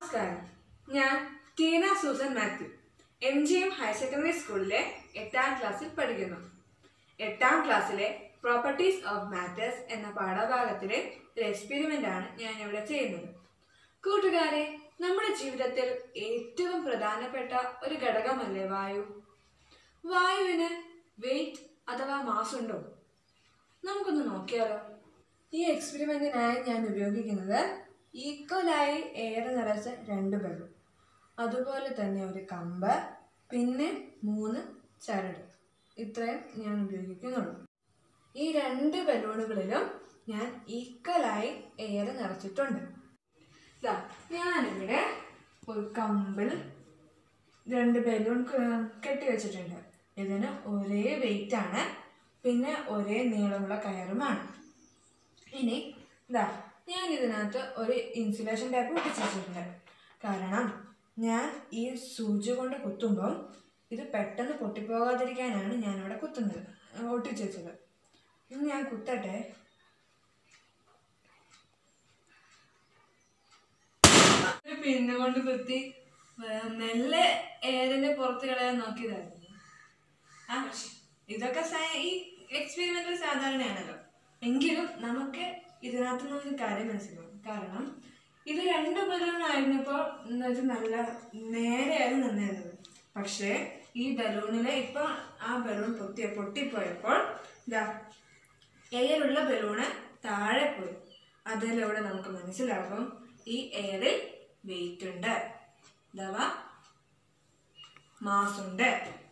നമസ്കാരം ഞാൻ Teena Susan Mathew M G M higher secondary സ്കൂളിലെ എട്ടാം ക്ലാസ്സിൽ പഠിക്കുന്നു എട്ടാം ക്ലാസ്സിലെ പ്രോപ്പർട്ടീസ് ഓഫ് മാറ്റേഴ്സ് എന്ന പാഠഭാഗത്തിലെ ഒരു എക്സ്പെരിമെന്റ് ആണ് ഞാൻ ഇവിടെ ചെയ്യുന്നത് കൂട്ടുകാരെ നമ്മുടെ ജീവിതത്തിൽ ഏറ്റവും പ്രധാനപ്പെട്ട ഒരു ഘടകമല്ലേ വായു വായുവിന് വെയിറ്റ് അഥവാ മാസ് ഉണ്ടോ നമുക്കൊന്ന് നോക്കിയാലോ ഈ എക്സ്പെരിമെന്റിനായി ഞാൻ ഉപയോഗിക്കുന്നത് ഈക്വലായി എയർ നിറച്ച രണ്ട് ബലൂൺ അതുപോലെ തന്നെ ഒരു കമ്പ് പിന്നെ മൂന്ന് ചരട് ഇത്രയും ഞാൻ ഉപയോഗിക്കുന്നുള്ളൂ ഈ രണ്ട് ബലൂണുകളിലും ഞാൻ ഈക്വലായി എയർ നിറച്ചിട്ടുണ്ട് ദാ, ഞാനിവിടെ ഒരു കമ്പിൽ രണ്ട് ബലൂൺ കെട്ടി വെച്ചിട്ടുണ്ട് ഇതിന് ഒരേ വെയിറ്റ് ആണ് പിന്നെ ഒരേ നീളമുള്ള കയറുമാണ് ഇനി ഇതാ ഞാൻ ഇതിനകത്ത് ഒരു ഇൻസുലേഷൻ ടൈപ്പ് ഒട്ടിച്ച് വെച്ചിട്ടുണ്ട് കാരണം ഞാൻ ഈ സൂചി കൊണ്ട് കുത്തുമ്പം ഇത് പെട്ടെന്ന് പൊട്ടിപ്പോകാതിരിക്കാനാണ് ഞാൻ ഇവിടെ കുത്തുന്നത് ഒട്ടിച്ച് വെച്ചത് ഇനി ഞാൻ കുത്തട്ടെ ഒരു പിന്ന് കൊണ്ട് കുത്തി വേ- മെല്ലെ ഏതിന്റെ പുറത്ത് കളയാൻ നോക്കിയതായിരുന്നു ആ ഇതൊക്കെ സയ- ഈ എക്സ്പെരിമെന്റിൽ സാധാരണയാണല്ലോ എങ്കിലും നമുക്ക് ഇതിനകത്ത് നിന്ന് ഒരു കാര്യം മനസ്സിലാവും കാരണം ഇത് രണ്ട് ബലൂണായിരുന്നപ്പോൾ ഇത് നല്ല നേരെയായിരുന്നു നിന്നിരുന്നത് പക്ഷേ ഈ ബലൂണിലെ ഇപ്പൊ ആ ബലൂൺ പൊട്ടിയ പൊട്ടിപ്പോയപ്പോൾ ഇതാ എയറുള്ള ബലൂണ് താഴെ പോയി അതിലൂടെ നമുക്ക് മനസ്സിലാകും ഈ എയറിൽ വെയിറ്റ് ഉണ്ട് അഥവാ മാസ് ഉണ്ട്